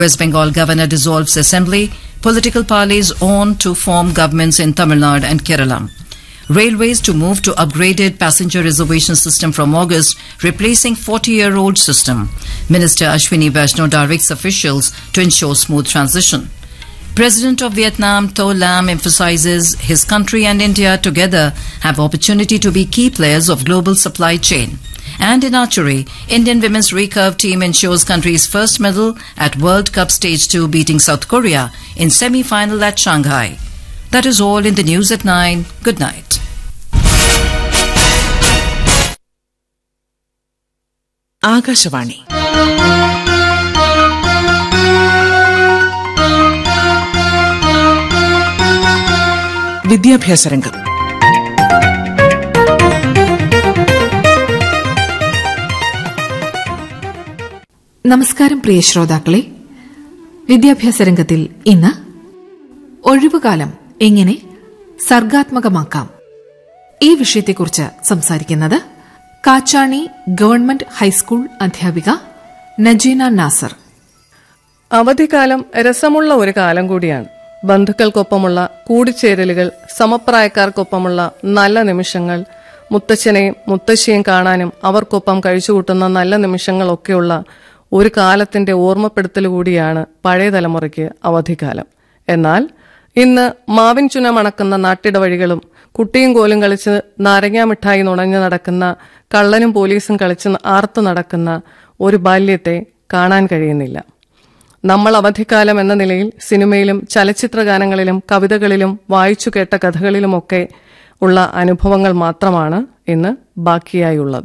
West Bengal governor dissolves assembly. Political parties on to form governments in Tamil Nadu and Kerala. Railways to move to upgraded passenger reservation system from August, replacing 40-year-old system. Minister Ashwini Vaishnaw directs officials to ensure smooth transition. President of Vietnam, Tho Lam, emphasizes his country and India together have opportunity to be key players of global supply chain. And in archery, Indian women's recurve team ensures country's first medal at World Cup Stage 2 beating South Korea in semi-final at Shanghai. That is all in the news at 9. Good night. Akashvani വിദ്യാഭ്യാസ രംഗം നമസ്കാരം പ്രിയ ശ്രോതാക്കളെ വിദ്യാഭ്യാസ രംഗത്തിൽ ഇന്ന് ഒഴിവുകാലം എങ്ങനെ സർഗാത്മകമാക്കാം ഈ വിഷയത്തെക്കുറിച്ച് സംസാരിക്കുന്നത് കാച്ചാണി ഗവൺമെന്റ് ഹൈസ്കൂൾ അധ്യാപിക നജീന നാസർ അവധിക്കാലം രസമുള്ള ഒരു കാലം കൂടിയാണ് ബന്ധുക്കൾക്കൊപ്പമുള്ള കൂടിച്ചേരലുകൾ സമപ്രായക്കാർക്കൊപ്പമുള്ള നല്ല നിമിഷങ്ങൾ മുത്തച്ഛനെയും മുത്തശ്ശിയെയും കാണാനും അവർക്കൊപ്പം കഴിച്ചുകൂട്ടുന്ന നല്ല നിമിഷങ്ങളൊക്കെയുള്ള ഒരു കാലത്തിന്റെ ഓർമ്മപ്പെടുത്തൽ കൂടിയാണ് പഴയ തലമുറയ്ക്ക് അവധിക്കാലം എന്നാൽ ഇന്ന് മാവിൻ ചുന മണക്കുന്ന നാട്ടിട വഴികളും കുട്ടിയും കോലും കളിച്ച് നാരങ്ങാ മിഠായി നുണഞ്ഞു നടക്കുന്ന കള്ളനും പോലീസും കളിച്ച് ആർത്തു നടക്കുന്ന ഒരു ബാല്യത്തെ കാണാൻ കഴിയുന്നില്ല നമ്മൾ അവധിക്കാലം എന്ന നിലയിൽ സിനിമയിലും ചലച്ചിത്ര ഗാനങ്ങളിലും കവിതകളിലും വായിച്ചു കേട്ട കഥകളിലുമൊക്കെ ഉള്ള അനുഭവങ്ങൾ മാത്രമാണ് ഇന്ന് ബാക്കിയായുള്ളത്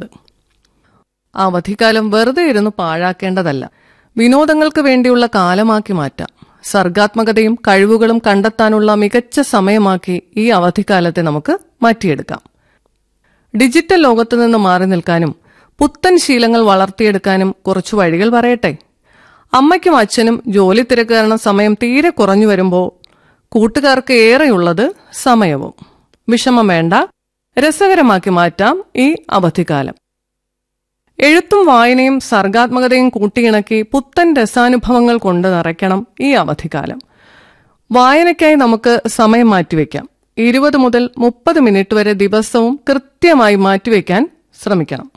ആ അവധിക്കാലം വെറുതെ ഇരുന്ന് പാഴാക്കേണ്ടതല്ല വിനോദങ്ങൾക്ക് വേണ്ടിയുള്ള കാലമാക്കി മാറ്റാം സർഗാത്മകതയും കഴിവുകളും കണ്ടെത്താനുള്ള മികച്ച സമയമാക്കി ഈ അവധിക്കാലത്തെ നമുക്ക് മാറ്റിയെടുക്കാം ഡിജിറ്റൽ ലോകത്തു നിന്ന് മാറി നിൽക്കാനും പുത്തൻ ശീലങ്ങൾ വളർത്തിയെടുക്കാനും കുറച്ചു വഴികൾ പറയട്ടെ അമ്മയ്ക്കും അച്ഛനും ജോലി തിരക്ക് കാരണം സമയം തീരെ കുറഞ്ഞു വരുമ്പോൾ കൂട്ടുകാർക്ക് ഏറെയുള്ളത് സമയവും വിഷമം വേണ്ട രസകരമാക്കി മാറ്റാം ഈ അവധിക്കാലം എഴുത്തും വായനയും സർഗാത്മകതയും കൂട്ടിയിണക്കി പുത്തൻ രസാനുഭവങ്ങൾ കൊണ്ട് നിറയ്ക്കണം ഈ അവധിക്കാലം വായനയ്ക്കായി നമുക്ക് സമയം മാറ്റിവെക്കാം ഇരുപത് മുതൽ മുപ്പത് മിനിറ്റ് വരെ ദിവസവും കൃത്യമായി മാറ്റിവെക്കാൻ ശ്രമിക്കണം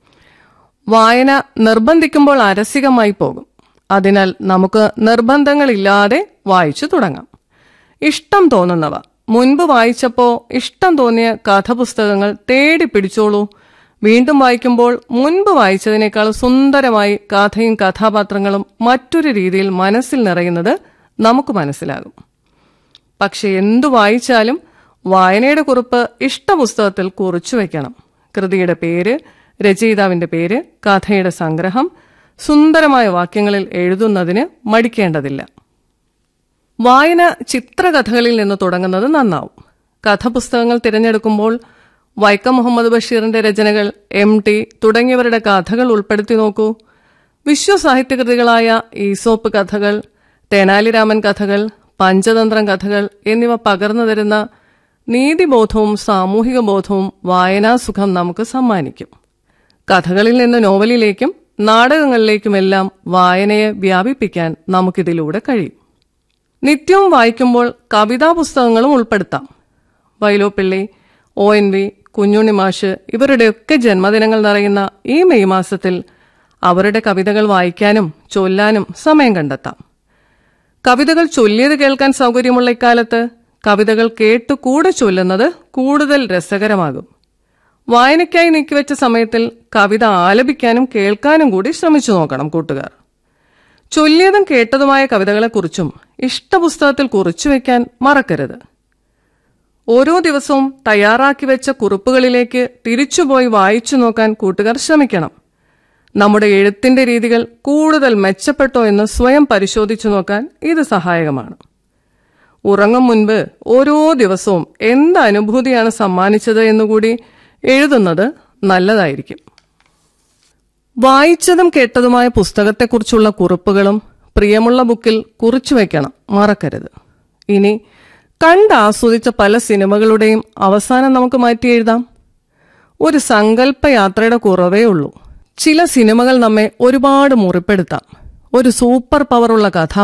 വായന നിർബന്ധിക്കുമ്പോൾ അരസികമായി പോകും അതിനാൽ നമുക്ക് നിർബന്ധങ്ങളില്ലാതെ വായിച്ചു തുടങ്ങാം ഇഷ്ടം തോന്നുന്നവ മുൻപ് വായിച്ചപ്പോ ഇഷ്ടം തോന്നിയ കഥപുസ്തകങ്ങൾ തേടി പിടിച്ചോളൂ വീണ്ടും വായിക്കുമ്പോൾ മുൻപ് വായിച്ചതിനേക്കാൾ സുന്ദരമായി കഥയും കഥാപാത്രങ്ങളും മറ്റൊരു രീതിയിൽ മനസ്സിൽ നിറയുന്നത് നമുക്ക് മനസ്സിലാകും പക്ഷെ എന്തു വായിച്ചാലും വായനയുടെ കുറിപ്പ് ഇഷ്ടപുസ്തകത്തിൽ കുറിച്ചു വെക്കണം കൃതിയുടെ പേര് രചയിതാവിന്റെ പേര് കഥയുടെ സംഗ്രഹം സുന്ദരമായ വാക്യങ്ങളിൽ എഴുതുന്നതിന് മടിക്കേണ്ടതില്ല വായന ചിത്രകഥകളിൽ നിന്ന് തുടങ്ങുന്നത് നന്നാവും കഥപുസ്തകങ്ങൾ തിരഞ്ഞെടുക്കുമ്പോൾ വൈക്കം മുഹമ്മദ് ബഷീറിന്റെ രചനകൾ എം ടി തുടങ്ങിയവരുടെ കഥകൾ ഉൾപ്പെടുത്തി നോക്കൂ വിശ്വസാഹിത്യകൃതികളായ ഈസോപ്പ് കഥകൾ തെനാലിരാമൻ കഥകൾ പഞ്ചതന്ത്രം കഥകൾ എന്നിവ പകർന്നു തരുന്ന നീതിബോധവും സാമൂഹിക ബോധവും വായനാസുഖം നമുക്ക് സമ്മാനിക്കും കഥകളിൽ നിന്ന് നോവലിലേക്കും നാടകങ്ങളിലേക്കുമെല്ലാം വായനയെ വ്യാപിപ്പിക്കാൻ നമുക്കിതിലൂടെ കഴിയും നിത്യവും വായിക്കുമ്പോൾ കവിതാ പുസ്തകങ്ങളും ഉൾപ്പെടുത്താം Vyloppilly O N V Kunjunni മാഷ് ഇവരുടെയൊക്കെ ജന്മദിനങ്ങൾ നിറയുന്ന ഈ മെയ് മാസത്തിൽ അവരുടെ കവിതകൾ വായിക്കാനും ചൊല്ലാനും സമയം കണ്ടെത്താം കവിതകൾ ചൊല്ലിയത് കേൾക്കാൻ സൗകര്യമുള്ള ഇക്കാലത്ത് കവിതകൾ കേട്ടു കൂടെ ചൊല്ലുന്നത് കൂടുതൽ രസകരമാകും വായനയ്ക്കായി നീക്കിവെച്ച സമയത്തിൽ കവിത ആലപിക്കാനും കേൾക്കാനും കൂടി ശ്രമിച്ചു നോക്കണം കൂട്ടുകാർ ചൊല്ലിയതും കേട്ടതുമായ കവിതകളെക്കുറിച്ചും ഇഷ്ടപുസ്തകത്തിൽ കുറിച്ചു വെക്കാൻ മറക്കരുത് ഓരോ ദിവസവും തയ്യാറാക്കി വെച്ച കുറിപ്പുകളിലേക്ക് തിരിച്ചുപോയി വായിച്ചു നോക്കാൻ കൂട്ടുകാർ ശ്രമിക്കണം നമ്മുടെ എഴുത്തിന്റെ രീതികൾ കൂടുതൽ മെച്ചപ്പെട്ടോ എന്ന് സ്വയം പരിശോധിച്ചു നോക്കാൻ ഇത് സഹായകമാണ് ഉറങ്ങും മുൻപ് ഓരോ ദിവസവും എന്ത് അനുഭൂതിയാണ് സമ്മാനിച്ചത് എന്നുകൂടി എഴുതുന്നത് നല്ലതായിരിക്കും വായിച്ചതും കേട്ടതുമായ പുസ്തകത്തെക്കുറിച്ചുള്ള കുറിപ്പുകളും പ്രിയമുള്ള ബുക്കിൽ കുറിച്ചു വയ്ക്കണം മറക്കരുത് ഇനി കണ്ട് ആസ്വദിച്ച പല സിനിമകളുടെയും അവസാനം നമുക്ക് മാറ്റി എഴുതാം ഒരു സങ്കല്പ യാത്രയുടെ കുറവേ ഉള്ളൂ ചില സിനിമകൾ നമ്മെ ഒരുപാട് മുറിപ്പെടുത്താം ഒരു സൂപ്പർ പവറുള്ള കഥ